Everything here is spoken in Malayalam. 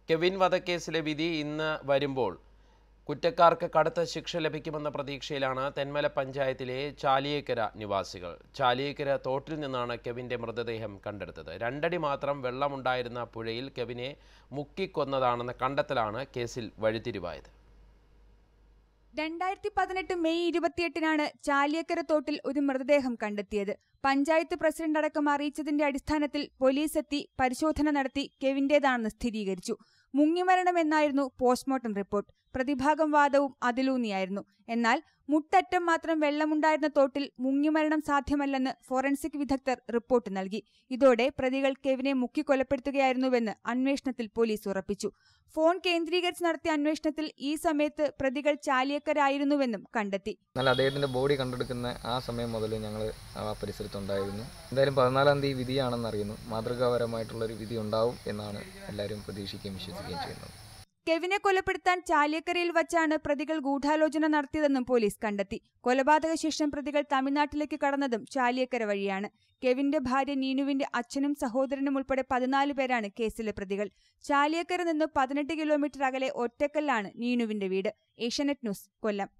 കെവിൻ വധക്കേസിലെ വിധി ഇന്ന് വരുമ്പോൾ കുറ്റക്കാർക്ക് കടുത്ത ശിക്ഷ ലഭിക്കുമെന്ന പ്രതീക്ഷയിലാണ് തെന്മല പഞ്ചായത്തിലെ ചാലിയേക്കര നിവാസികൾ ചാലിയേക്കര തോട്ടിൽ നിന്നാണ് കെവിന്റെ മൃതദേഹം കണ്ടെടുത്തത് രണ്ടടി മാത്രം വെള്ളമുണ്ടായിരുന്ന പുഴയിൽ കെവിനെ മുക്കിക്കൊന്നതാണെന്ന കണ്ടെത്തലാണ് കേസിൽ വഴിത്തിരിവായത് രണ്ടായിരത്തി പതിനെട്ട് മെയ് ഇരുപത്തിയെട്ടിനാണ് ചാലിയക്കര തോട്ടിൽ ഒരു മൃതദേഹം കണ്ടെത്തിയത് പഞ്ചായത്ത് പ്രസിഡന്റ് അടക്കം അറിയിച്ചതിന്റെ അടിസ്ഥാനത്തിൽ പോലീസ് എത്തി പരിശോധന നടത്തി കെവിന്റേതാണെന്ന് സ്ഥിരീകരിച്ചു മുങ്ങിമരണമെന്നായിരുന്നു പോസ്റ്റ്മോർട്ടം റിപ്പോർട്ട് പ്രതിഭാഗം വാദവും അതിലൂന്നിയായിരുന്നു എന്നാൽ മുട്ടറ്റം മാത്രം വെള്ളമുണ്ടായിരുന്ന തോട്ടിൽ മുങ്ങിമരണം സാധ്യമല്ലെന്ന് ഫോറൻസിക് വിദഗ്ധർ റിപ്പോർട്ട് നൽകി ഇതോടെ പ്രതികൾ കെവിനെ മുക്കിക്കൊലപ്പെടുത്തുകയായിരുന്നുവെന്ന് അന്വേഷണത്തിൽ പോലീസ് ഉറപ്പിച്ചു ഫോൺ കേന്ദ്രീകരിച്ച് നടത്തിയ അന്വേഷണത്തിൽ ഈ സമയത്ത് പ്രതികൾ ചാലിയക്കരായിരുന്നുവെന്നും കണ്ടെത്തി എന്നാൽ അദ്ദേഹത്തിൻ്റെ ബോഡി കണ്ടെടുക്കുന്ന ആ സമയം മുതൽ ഞങ്ങൾ ആ പരിസരത്തുണ്ടായിരുന്നു എന്തായാലും പതിനാലാം തീയതി വിധിയാണെന്ന് അറിയുന്നു മാതൃകാപരമായിട്ടുള്ളൊരു വിധി ഉണ്ടാവും എന്നാണ് എല്ലാവരും പ്രതീക്ഷിക്കുകയും വിശ്വസിക്കുകയും ചെയ്യുന്നത് കെവിനെ കൊലപ്പെടുത്താൻ ചാലിയക്കരയിൽ വച്ചാണ് പ്രതികൾ ഗൂഢാലോചന നടത്തിയതെന്നും പോലീസ് കണ്ടെത്തി കൊലപാതക ശേഷം പ്രതികൾ തമിഴ്നാട്ടിലേക്ക് കടന്നതും ചാലിയക്കര വഴിയാണ് കെവിന്റെ ഭാര്യ നീനുവിന്റെ അച്ഛനും സഹോദരനും ഉൾപ്പെടെ പതിനാല് പേരാണ് കേസിലെ പ്രതികൾ ചാലിയക്കര നിന്ന് പതിനെട്ട് കിലോമീറ്റർ അകലെ ഒറ്റക്കല്ലാണ് നീനുവിന്റെ വീട് ഏഷ്യാനെറ്റ് ന്യൂസ് കൊല്ലം